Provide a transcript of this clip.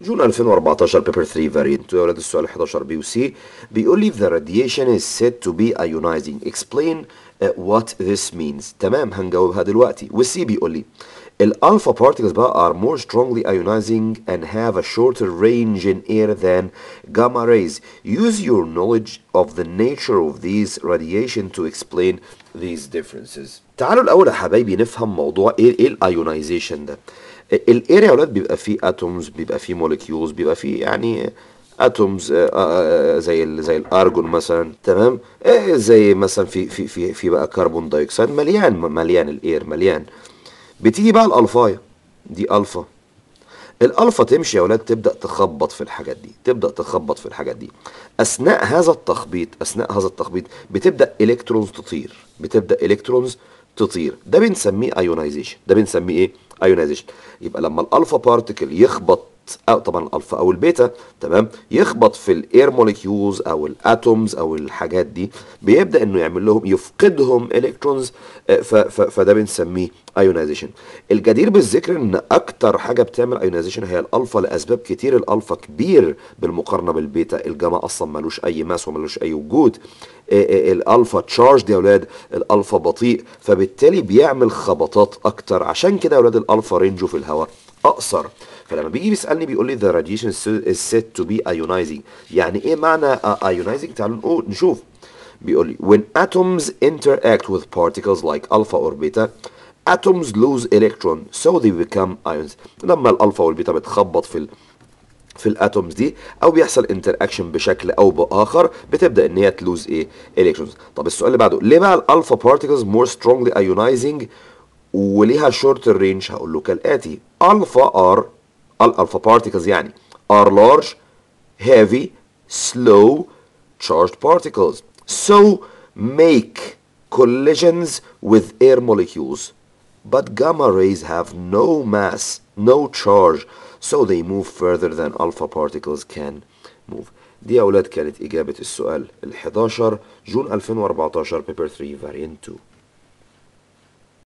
جون 2014 بيبر 3 فارينت يا ولاد السؤال 11 بي وسي بيقول لي the radiation is said to be ionizing explain uh, what this means تمام هنجاوبها دلوقتي والسي بيقول لي الالفا particles بقى are more strongly ionizing and have a shorter range in air than gamma rays use your knowledge of the nature of these radiation to explain these differences تعالوا الاول يا حبايبي نفهم موضوع ايه ايه الايونايزيشن ده الاير يا اولاد بيبقى فيه اتومز بيبقى فيه موليكيولز بيبقى فيه يعني اتومز زي ال زي الارجون مثلا تمام آه، زي مثلا في في في في بقى كربون دايوكسيد مليان مليان الاير مليان بتيجي بقى الالفايه دي الفا الالفا تمشي يا اولاد تبدا تخبط في الحاجات دي تبدا تخبط في الحاجات دي اثناء هذا التخبيط اثناء هذا التخبيط بتبدا الكترونز تطير بتبدا الكترونز تطير ده بنسميه ايونايزيشن ده بنسميه ايه ايونايزيشن يبقى لما الالفا بارتيكل يخبط او طبعا الالفا او البيتا تمام يخبط في الاير موليكيولز او الاتومز او الحاجات دي بيبدا انه يعمل لهم يفقدهم الكترونز فده بنسميه ايونايزيشن الجدير بالذكر ان اكتر حاجه بتعمل ايونايزيشن هي الالفا لاسباب كتير الالفا كبير بالمقارنه بالبيتا الجاما اصلا ملوش اي ماس وملوش اي وجود الالفا تشارج يا اولاد الالفا بطيء فبالتالي بيعمل خبطات اكتر عشان كده يا اولاد الالفا رينجه في الهواء اقصر فلما بيجي بيسالني بيقول لي the radiation is said to be ionizing يعني ايه معنى ionizing تعالوا نقول نشوف بيقول لي when atoms interact with particles like alpha or beta atoms lose electron so they become ions لما الالفا والبيتا بتخبط في ال في الاتومز دي او بيحصل انتر اكشن بشكل او باخر بتبدا ان هي تلوز ايه الكترونز طب السؤال اللي بعده ليه بقى الالفا بارتيكلز مور سترونجلي ايونايزنج وليها شورتر رينج هقول له كالاتي الفا ار الالفا بارتيكلز يعني are large heavy slow charged particles so make collisions with air molecules but gamma rays have no mass no charge so they move further than alpha particles can move دي يا أولاد كانت إجابة السؤال ال 11 جون 2014 بيبر 3 variant 2